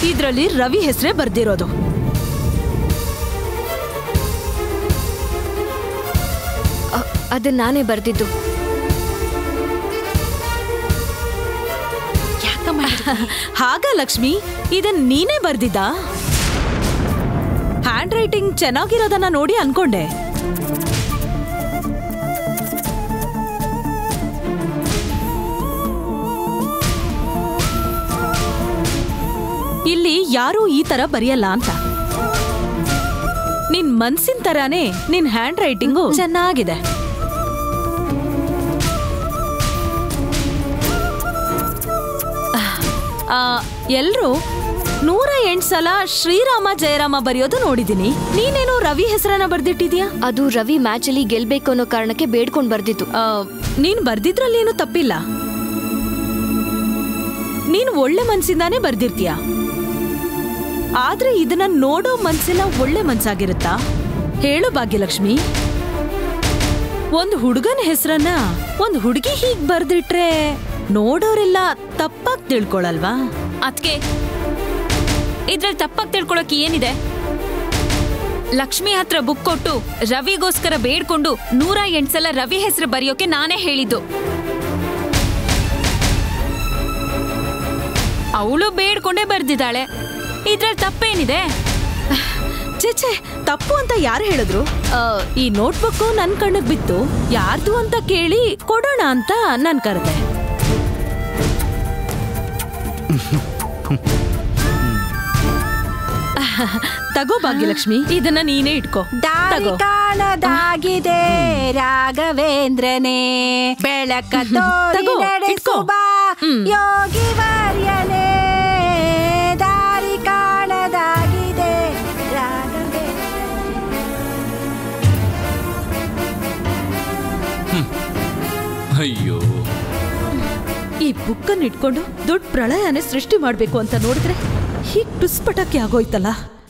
ಇದ್ರಲ್ಲಿ ರವಿ ಹೆಸರೇ ಬರ್ದಿರೋದು ಅ- ಅದನ್ನ ನಾನೇ ಬರ್ದಿದ್ದು ಹಾಗ ಲಕ್ಷ್ಮಿ ಇದನ್ ನೀನೇ ಬರ್ದಿದ್ದ ಹ್ಯಾಂಡ್ ರೈಟಿಂಗ್ ಚೆನ್ನಾಗಿರೋದನ್ನ ನೋಡಿ ಅನ್ಕೊಂಡೆ ಇಲ್ಲಿ ಯಾರೂ ಈ ತರ ಬರೆಯಲ್ಲ ಅಂತ ನಿನ್ ಮನ್ಸಿನ ತರಾನೇ ನಿನ್ ಹ್ಯಾಂಡ್ ರೈಟಿಂಗು ಚೆನ್ನಾಗಿದೆ ಎಲ್ರು ನೂರ ಎಂಟು ಸಲ ಶ್ರೀರಾಮ ಜಯರಾಮ ಬರೆಯೋದು ನೋಡಿದೀನಿ ನೀನೇನು ರವಿ ಹೆಸರನ್ನ ಬರ್ದಿಟ್ಟಿದ್ಯಾ ಅದು ರವಿ ಮ್ಯಾಚ್ ಅಲ್ಲಿ ಗೆಲ್ಬೇಕು ಅನ್ನೋ ಕಾರಣಕ್ಕೆ ಬೇಡ್ಕೊಂಡ್ ಬರ್ದಿದ್ದು ಆ, ನೀನ್ ಬರ್ದಿದ್ರಲ್ಲಿ ಏನು ತಪ್ಪಿಲ್ಲ ನೀನ್ ಒಳ್ಳೆ ಮನ್ಸಿಂದಾನೇ ಬರ್ದಿರ್ತೀಯ ಆದ್ರೆ ಇದನ್ನ ನೋಡೋ ಮನ್ಸೆಲ್ಲ ಒಳ್ಳೆ ಮನ್ಸಾಗಿರುತ್ತಾ ಹೇಳು ಭಾಗ್ಯಲಕ್ಷ್ಮಿ ಒಂದ್ ಹುಡುಗನ ಹೆಸರನ್ನ ಒಂದ್ ಹುಡುಗಿ ಹೀಗ್ ಬರ್ದಿಟ್ರೆ ನೋಡೋರೆಲ್ಲ ತಪ್ಪಾಗಿ ತಿಳ್ಕೊಳಲ್ವಾ ಅದ್ಕೆ ಇದ್ರಲ್ಲಿ ತಪ್ಪಾಗಿ ತಿಳ್ಕೊಳಕ್ ಏನಿದೆ ಲಕ್ಷ್ಮಿ ಹತ್ರ ಬುಕ್ ಕೊಟ್ಟು ರವಿಗೋಸ್ಕರ ಬೇಡ್ಕೊಂಡು ನೂರ ಎಂಟ್ ಸಲ ರವಿ ಹೆಸರು ಬರೆಯೋಕೆ ನಾನೇ ಹೇಳಿದ್ದು ಅವಳು ಬೇಡ್ಕೊಂಡೇ ಬರ್ದಿದ್ದಾಳೆ ಇದ್ರಲ್ಲಿ ತಪ್ಪೇನಿದೆ ಛೇ ತಪ್ಪು ಅಂತ ಯಾರು ಹೇಳಿದ್ರು ಆ, ಈ ನೋಟ್ಬುಕ್ ನನ್ ಕಣ್ಣಿಗೆ ಬಿತ್ತು ಯಾರ್ದು ಅಂತ ಕೇಳಿ ಕೊಡೋಣ ಅಂತ ನಾನ್ ಕರೆದೆ ತಗೋ ಭಾಗ್ಯಲಕ್ಷ್ಮಿ ಇದನ್ನ ನೀನೇ ಇಟ್ಕೋ ದಾರಿ ತಗೋ ಕಾಣದಾಗಿದೆ ರಾಘವೇಂದ್ರನೇ ಬೆಳಕ ತೋರಿ ತಗೋ, ಇಟ್ಕೋ. ನಡೆಸುವ ಹ್ಮ್. ಯೋಗಿ ವರ್ಯನೇ ದಾರಿ ಕಾಣದಾಗಿದೆ ರಾಘವೇಂದ್ರ ಅಯ್ಯೋ ಈ ಬುಕ್ಕನ್ನು ಇಟ್ಕೊಂಡು ದೊಡ್ಡ ಪ್ರಳಯನೇ ಸೃಷ್ಟಿ ಮಾಡ್ಬೇಕು ಅಂತ ನೋಡಿದ್ರೆ ಹೀಗ್ ಟುಸ್ಪಟಕ್ಕೆ ಆಗೋಯ್ತಲ್ಲ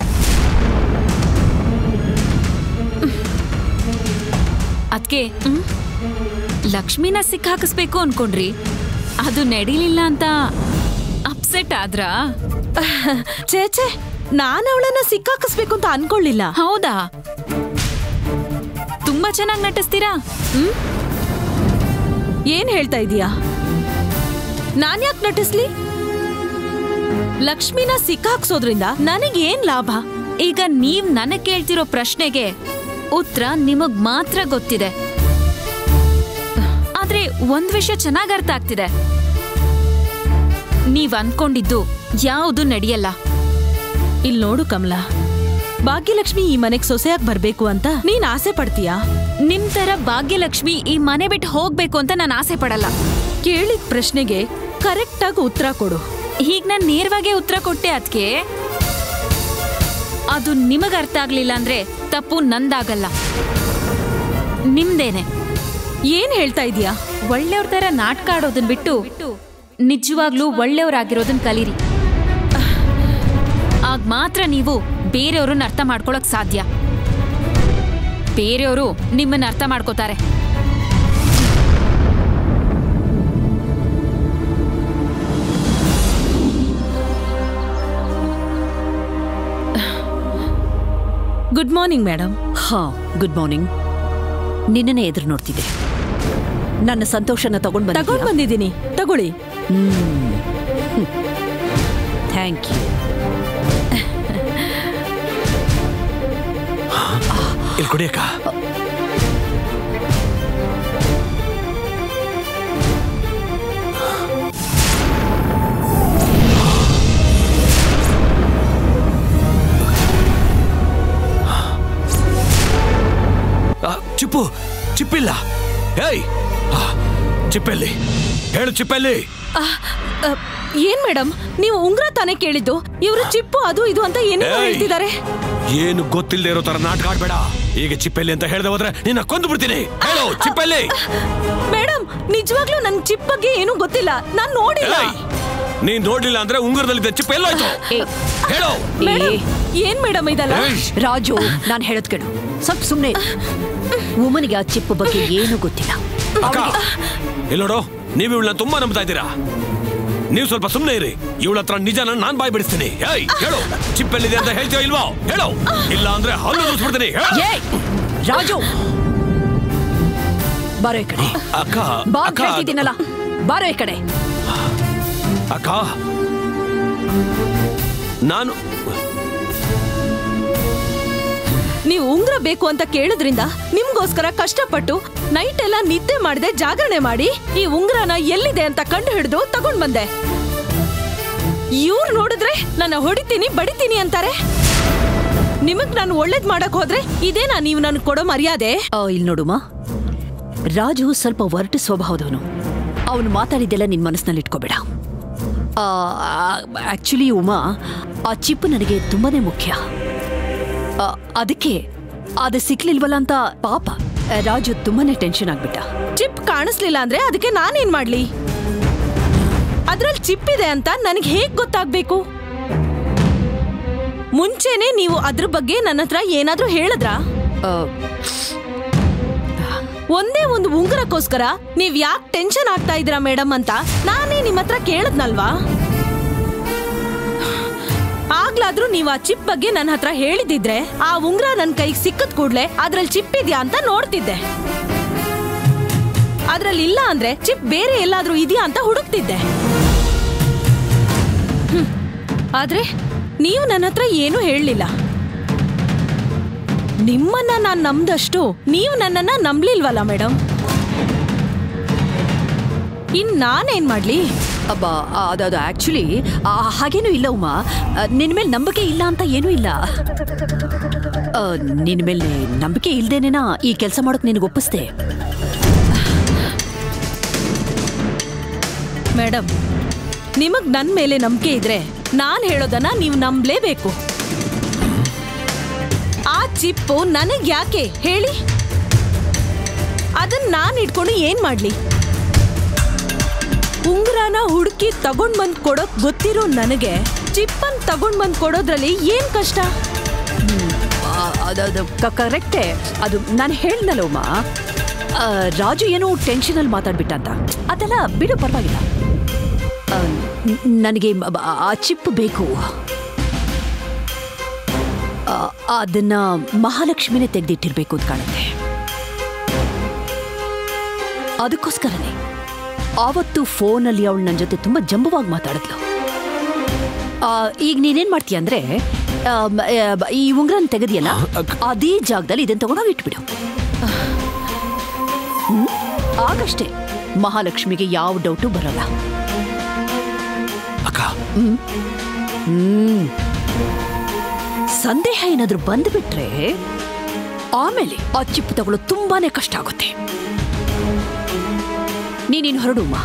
ಅದ್ಕೆ ಲಕ್ಷ್ಮಿನ ಸಿಕ್ಕಾಕಿಸ್ಬೇಕು ಅನ್ಕೊಂಡ್ರಿ ಅದು ನಡೀಲಿಲ್ಲ ಅಂತ ಅಪ್ಸೆಟ್ ಆದ್ರಾ ಛೇ ಛೇ ನಾನು ಅವಳನ್ನ ಸಿಕ್ಕಾಕಿಸ್ಬೇಕು ಅಂತ ಅನ್ಕೊಳ್ಳಿಲ್ಲ ಹೌದಾ ತುಂಬಾ ಚೆನ್ನಾಗಿ ನಟಿಸ್ತೀರಾ ಏನ್ ಹೇಳ್ತಾ ಇದೀಯಾ ನಾನ್ ಯಾಕೆ ನಟಿಸ್ಲಿ ಲಕ್ಷ್ಮಿನ ಸಿಕ್ಕಾಕ್ಸೋದ್ರಿಂದ ನನಗೇನ್ ಲಾಭ ಈಗ ನೀವ್ ನನಗ್ ಕೇಳ್ತಿರೋ ಪ್ರಶ್ನೆಗೆ ಉತ್ತರ ನಿಮಗ್ ಮಾತ್ರ ಗೊತ್ತಿದೆ ಆದ್ರೆ ಒಂದ್ ವಿಷಯ ಚೆನ್ನಾಗ್ ಅರ್ಥ ಆಗ್ತಿದೆ ನೀವ್ ಅನ್ಕೊಂಡಿದ್ದು ಯಾವುದು ನಡೆಯಲ್ಲ ಇಲ್ ನೋಡು ಕಮಲಾ ಭಾಗ್ಯಲಕ್ಷ್ಮಿ ಈ ಮನೆಗ್ ಸೊಸೆಯಾಗಿ ಬರ್ಬೇಕು ಅಂತ ನೀನ್ ಆಸೆ ಪಡ್ತೀಯಾ ನಿಮ್ ತರ ಭಾಗ್ಯಲಕ್ಷ್ಮಿ ಈ ಮನೆ ಬಿಟ್ಟು ಹೋಗ್ಬೇಕು ಅಂತ ನಾನು ಆಸೆ ಪಡಲ್ಲ ಕೇಳಿದ ಪ್ರಶ್ನೆಗೆ ಕರೆಕ್ಟ್ ಆಗಿ ಉತ್ತರ ಕೊಡು ಹೀಗ್ ನಾನ್ ನೇರವಾಗಿ ಉತ್ತರ ಕೊಟ್ಟೆ ಅದಕ್ಕೆ ಅದು ನಿಮಗ್ ಅರ್ಥ ಆಗ್ಲಿಲ್ಲ ಅಂದ್ರೆ ತಪ್ಪು ನಂದಾಗಲ್ಲ ನಿಮ್ದೇನೆ ಏನ್ ಹೇಳ್ತಾ ಇದೀಯಾ ಒಳ್ಳೆಯವ್ರ ತರ ನಾಟಕ ಆಡೋದನ್ ಬಿಟ್ಟು ನಿಜವಾಗ್ಲೂ ಒಳ್ಳೆಯವ್ರಾಗಿರೋದನ್ ಕಲೀರಿ ಆಗ ಮಾತ್ರ ನೀವು ಬೇರೆಯವ್ರನ್ನ ಅರ್ಥ ಮಾಡ್ಕೊಳಕ್ ಸಾಧ್ಯ ಬೇರೆಯವರು ನಿಮ್ಮನ್ನ ಅರ್ಥ ಮಾಡ್ಕೋತಾರೆ ಗುಡ್ ಮಾರ್ನಿಂಗ್ ಮೇಡಮ್ ಹಾ ಗುಡ್ ಮಾರ್ನಿಂಗ್ ನಿನ್ನನ್ನೇ ಎದುರು ನೋಡ್ತಿದ್ದೆ ನನ್ನ ಸಂತೋಷನ ತಗೊಂಡ್ ತಗೊಂಡ್ ಬಂದ ಬಂದಿದ್ದೀನಿ ತಗೊಳ್ಳಿ ಥ್ಯಾಂಕ್ ಯು ಇಲ್ಲಿ ಕುಡಿಯಕ್ಕ ಆ, ಚಿಪ್ಪು ಚಿಪ್ಪಿಲ್ಲ ಹೇಯ್ ಆ, ಚಿಪ್ಪೆಲ್ಲಿ ಹೇಳು ಚಿಪ್ಪೆಲ್ಲಿ ಆ, ಆ, ಏನ್ ಮೇಡಮ್ ನೀವು ಉಂಗ್ರ ತಾನೇ ಕೇಳಿದ್ದು ಇವರು ಚಿಪ್ಪು ಅದು ಇದು ಅಂತ ಏನೇನೋ ಏಯ್! ಹೇಳ್ತಿದ್ದಾರೆ ಏನು ಗೊತ್ತಿಲ್ಲದೆ ಇರೋ ತರ ನಾಟಕ ಆಡ್ಬೇಡ ಈಗ ಚಿಪ್ಪೆಲ್ಲಿ ಅಂತ ಹೇಳ್ದೆ ಹೋದ್ರೆ ನಿನ್ನ ಕೊಂದು ಬಿಡ್ತೀನಿ ಹೇಳು ಚಿಪ್ಪೆಲ್ಲಿ ಮೇಡಮ್ ನಿಜವಾಗ್ಲೂ ನನ್ ಚಿಪ್ ಬಗ್ಗೆ ಏನೂ ಗೊತ್ತಿಲ್ಲ ನಾನ್ ನೋಡಿಲ್ಲ ಏಯ್! ನೀನ್ ನೋಡ್ಲಿಲ್ಲ ಅಂದ್ರೆ ಉಂಗುರದಲ್ಲಿದ್ದ ಚಿಪ್ಪ ಎಲ್ಲೋಯ್ತು ಹೇಳು ಮೇಡಮ್ ಏನ್ ಮೇಡಮ್ ಇದಲ್ಲ ಏಯ್! ರಾಜು ನಾನು ಹೇಳೋದ್ ಕೇಳು ಸ್ವಲ್ಪ ಸುಮ್ಮನೆ ವುಮನ್ಗೆ ಆ ಚಿಪ್ಪು ಬಗ್ಗೆ ಏನೂ ಗೊತ್ತಿಲ್ಲ ಅಕ್ಕ ಇಲ್ಲಿ ನೋಡು ನೀವು ಇವಳನ್ನ ತುಂಬಾ ನಂಬ್ತಾ ಇದ್ದೀರಾ ನೀವು ಸ್ವಲ್ಪ ಸುಮ್ಮನೆ ಇರಿ ಇವಳ ಹತ್ರ ನಿಜನ ನಾನ್ ಬಾಯ್ ಬಿಡಿಸ್ತೀನಿ ಏಯ್ ಹೇಳು ಚಿಪ್ಪೆಲ್ಲಿದೆ ಅಂತ ಹೇಳ್ತೀಯೋ ಇಲ್ವೋ ಹೇಳು ಇಲ್ಲ ಅಂದ್ರೆ ಹಲ್ಲು ದೂಸ್ಬಿಡ್ತೀನಿ ಹೇಳು. ಏಯ್ ರಾಜು ಬಾರೋ ಈ ಕಡೆ ಅಕ್ಕ ಬಾ ಅಂತ ಅಕ್ಕ ಹೇಳ್ತಿದ್ದೀನಲ್ಲ ಬಾರೋ ಈ ಕಡೆ ಅಕ್ಕ ನಾನು ನೀವು ಉಂಗ್ರ ಬೇಕು ಅಂತ ಕೇಳಿದ್ರಿಂದ ನಿಮ್ಗೋಸ್ಕರ ಕಷ್ಟಪಟ್ಟು ನೈಟ್ ಎಲ್ಲ ನಿದ್ದೆ ಮಾಡದೆ ಜಾಗರಣೆ ಮಾಡಿ ಈ ಉಂಗ್ರನ ಎಲ್ಲಿದೆ ಅಂತ ಕಂಡು ಹಿಡಿದು ತಗೊಂಡ್ ಬಂದೆ ಇವ್ರು ನೋಡಿದ್ರೆ ನನ್ನ ಹೊಡಿತೀನಿ ಬಡಿತೀನಿ ಅಂತಾರೆ ನಿಮಗ್ ನಾನು ಒಳ್ಳೇದ್ ಮಾಡಕ್ ಹೋದ್ರೆ ಇದೇನಾ ನೀವು ನನ್ ಕೊಡೋ ಮರ್ಯಾದೆ ಆ, ಇಲ್ಲಿ ನೋಡುಮ್ಮ ರಾಜು ಸ್ವಲ್ಪ ಒರಟು ಸ್ವಭಾವದವನು ಅವನು ಮಾತಾಡಿದ್ದೆಲ್ಲ ನಿನ್ನ ಮನಸ್ಸಿನಲ್ಲಿ ಇಟ್ಕೋಬೇಡ ಆಕ್ಚುಲಿ ಉಮಾ ಆ ಚಿಪ್ ನನಗೆ ತುಂಬಾನೇ ಮುಖ್ಯ ಆ, ಅದಕ್ಕೆ ಅದು ಸಿಕ್ಲಿಲ್ವಲ್ಲ ಅಂತ ಪಾಪ ರಾಜು ತುಂಬಾನೇ ಟೆನ್ಷನ್ ಆಗ್ಬಿಟ್ಟ ಚಿಪ್ ಕಾಣಿಸ್ಲಿಲ್ಲ ಅಂದ್ರೆ ಅದಕ್ಕೆ ನಾನೇನ್ ಮಾಡ್ಲಿ ಅದ್ರಲ್ಲಿ ಚಿಪ್ ಇದೆ ಅಂತ ನನಗೆ ಹೇಗ್ ಗೊತ್ತಾಗ್ಬೇಕು ಮುಂಚೆನೆ ನೀವು ಅದ್ರ ಬಗ್ಗೆ ನನ್ನ ಹತ್ರ ಏನಾದ್ರೂ ಹೇಳಿದ್ರಾ ಆ, ಒಂದೇ ಒಂದು ಉಂಗುರಕ್ಕೋಸ್ಕರ ನೀವ್ ಯಾಕೆ ಟೆನ್ಷನ್ ಆಗ್ತಾ ಇದ್ದೀರಾ ಮೇಡಮ್ ಅಂತ ನಾನೇ ನಿಮ್ಮ ಹತ್ರ ಕೇಳದ್ನಲ್ವಾ ಆಗ್ಲಾದ್ರೂ ನೀವು ಆ ಚಿಪ್ ಬಗ್ಗೆ ನನ್ನ ಹತ್ರ ಹೇಳಿದಿದ್ರೆ ಆ ಉಂಗುರ ನನ್ನ ಕೈಗೆ ಸಿಕ್ಕದ್ ಕೂಡ್ಲೆ ಅದ್ರಲ್ಲಿ ಚಿಪ್ ಇದೆಯಾ ಅಂತ ನೋಡ್ತಿದ್ದೆ ಅದ್ರಲ್ಲಿ ಇಲ್ಲ ಅಂದ್ರೆ ಚಿಪ್ ಬೇರೆ ಎಲ್ಲಾದ್ರೂ ಇದೆಯಾ ಅಂತ ಹುಡುಕ್ತಿದ್ದೆ ಹ್ಮ್. ಆದ್ರೆ ನೀವು ನನ್ನ ಹತ್ರ ಏನೂ ಹೇಳಲಿಲ್ಲ ನಿಮ್ಮನ್ನ ನಾನ್ ನಂಬ್ದಷ್ಟು ನೀವು ನನ್ನನ್ನ ನಂಬ್ಲಿಲ್ವಲ್ಲ ಮೇಡಮ್ ಇನ್ ನಾನೇನ್ ಮಾಡ್ಲಿ ಅಬ್ಬಾ ಆ, ಅದು ಅದು ಆಕ್ಚುಲಿ ಹಾಗೇನೂ ಇಲ್ಲ ಉಮಾ ನಿನ್ನ ಮೇಲೆ ನಂಬಿಕೆ ಇಲ್ಲ ಅಂತ ಏನೂ ಇಲ್ಲ ಆ, ನಿನ್ನ ಮೇಲೆ ನಂಬಿಕೆ ಇಲ್ದೇನೇನಾ ಈ ಕೆಲಸ ಮಾಡೋಕೆ ನಿನಗೆ ಒಪ್ಪಿಸ್ದೆ ಮೇಡಮ್ ನಿಮಗ್ ನನ್ ಮೇಲೆ ನಂಬಿಕೆ ಇದ್ರೆ ನಾನ್ ಹೇಳೋದನ್ನ ನೀವು ನಂಬ್ಲೇಬೇಕು ಆ ಚಿಪ್ಪು ನನಗ್ ಯಾಕೆ ಹೇಳಿ ಅದನ್ನ ನಾನ್ ಇಟ್ಕೊಂಡು ಏನ್ ಮಾಡ್ಲಿ ಉಂಗುರನ ಹುಡುಕಿ ತಗೊಂಡ್ ಬಂದ್ ಕೊಡೋಕ್ ಗೊತ್ತಿರೋ ನನಗೆ ಚಿಪ್ಪನ್ ತಗೊಂಡ್ ಬಂದ್ ಕೊಡೋದ್ರಲ್ಲಿ ಏನ್ ಕಷ್ಟ ಆ, ಅದು ಅದು ಕರೆಕ್ಟೇ ಅದು ನಾನು ಹೇಳ್ದಲ್ಲ ಉಮಾ ಆ, ರಾಜು ಏನೋ ಟೆನ್ಷನಲ್ಲಿ ಮಾತಾಡ್ಬಿಟ್ಟ ಅಂತ ಅದೆಲ್ಲ ಬಿಡು ಪರವಾಗಿಲ್ಲ ಆ, ನ- ನನಗೆ ಮ- ಬ- ಆ ಚಿಪ್ ಬೇಕು ಆ, ಅದನ್ನ ಮಹಾಲಕ್ಷ್ಮಿನೇ ತೆಗೆದಿಟ್ಟಿರ್ಬೇಕು ಅಂತ ಕಾಣುತ್ತೆ ಅದಕ್ಕೋಸ್ಕರನೇ ಆವತ್ತು ಫೋನಲ್ಲಿ ಅವಳು ನನ್ನ ಜೊತೆ ತುಂಬಾ ಜಂಬವಾಗಿ ಮಾತಾಡಿದ್ಲು ಆ, ಈಗ ನೀನೇನ್ ಮಾಡ್ತೀಯ ಅಂದ್ರೆ ಆ, ಮ- ಆ, ಬ- ಈ ಉಂಗ್ರನ್ ತೆಗೆದಿಯಲ್ಲ ಅದೇ ಜಾಗದಲ್ಲಿ ಇದನ್ನ ತಗೊಂಡೋಗಿ ಇಟ್ಬಿಡು ಹ್ಮ್? ಆಗಷ್ಟೇ ಮಹಾಲಕ್ಷ್ಮಿಗೆ ಯಾವ ಡೌಟು ಬರಲ್ಲ ಅಕ್ಕ ಹ್ಮ್ ಸಂದೇಹ ಏನಾದ್ರೂ ಬಂದ್ಬಿಟ್ರೆ ಆಮೇಲೆ ಆ ಚಿಪ್ ತಗೊಳ್ಳೋದು ತುಂಬಾನೇ ಕಷ್ಟ ಆಗುತ್ತೆ ನೀನಿನ್ ಹೊರಡು ಮಾ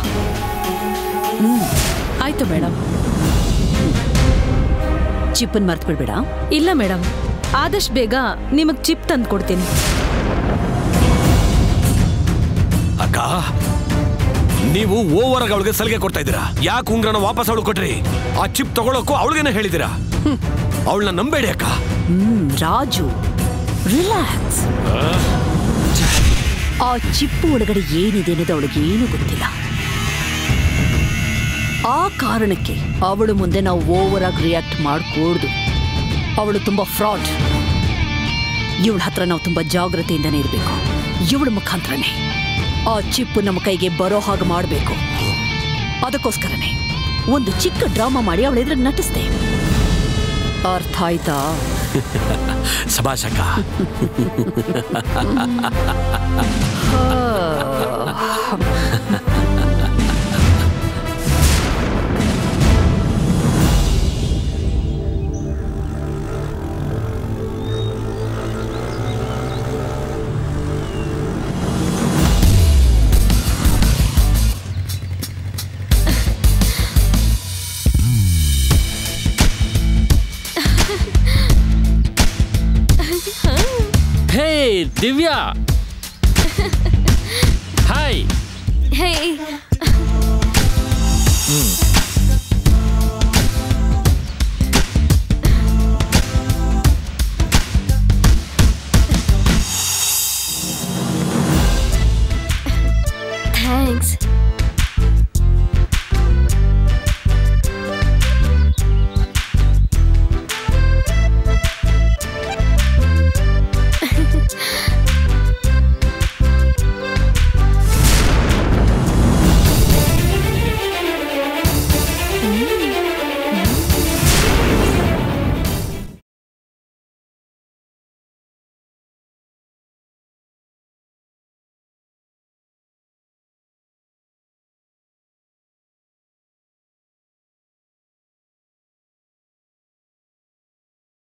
ಆಯ್ತು ಮೇಡಮ್ ಚಿಪ್ಪನ್ ಮರ್ತು ಬಿಡ್ಬೇಡ ಇಲ್ಲ ಮೇಡಮ್ ಆದಷ್ಟು ಬೇಗ ನಿಮಗ್ ಚಿಪ್ ತಂದು ಕೊಡ್ತೀನಿ ಅಕ್ಕ ನೀವು ಓವರ್ ಆಗಿ ಅವಳಿಗೆ ಸಲಿಗೆ ಕೊಡ್ತಾ ಇದ್ದೀರಾ ಯಾಕೆ ಉಂಗ್ರನ ವಾಪಸ್ ಅವಳು ಕೊಟ್ರಿ ಆ ಚಿಪ್ ತಗೊಳಕ್ಕೂ ಅವಳಿಗೇನೆ ಹೇಳಿದ್ದೀರಾ ಅವಳನ್ನ ನಂಬೇಡಿ ಅಕ್ಕ ಹ್ಮ್ ರಾಜು ರಿಲ್ಯಾಕ್ಸ್ ಆ ಚಿಪ್ಪು ಒಳಗಡೆ ಏನಿದೆ ಅನ್ನೋದು ಅವಳಿಗೆ ಏನೂ ಗೊತ್ತಿಲ್ಲ ಆ ಕಾರಣಕ್ಕೆ ಅವಳು ಮುಂದೆ ನಾವು ಓವರ್ ಆಗಿ ರಿಯಾಕ್ಟ್ ಮಾಡಕೂಡ್ದು ಅವಳು ತುಂಬಾ ಫ್ರಾಡ್ ಇವಳ ಹತ್ರ ನಾವು ತುಂಬಾ ಜಾಗ್ರತೆಯಿಂದನೇ ಇರಬೇಕು ಇವಳ ಮುಖಾಂತರನೇ ಆ ಚಿಪ್ಪು ನಮ್ಮ ಕೈಗೆ ಬರೋ ಹಾಗೆ ಮಾಡಬೇಕು ಅದಕ್ಕೋಸ್ಕರನೇ ಒಂದು ಚಿಕ್ಕ ಡ್ರಾಮಾ ಮಾಡಿ ಅವಳ ಎದುರು ನಟಿಸ್ದೆ ಅರ್ಥ ಆಯ್ತಾ ಸಭಾಷ್ ಅಕ್ಕ ಹೇ ದಿವ್ಯಾ ಹಾಯ್ ಹೇ ಹ್ಮ್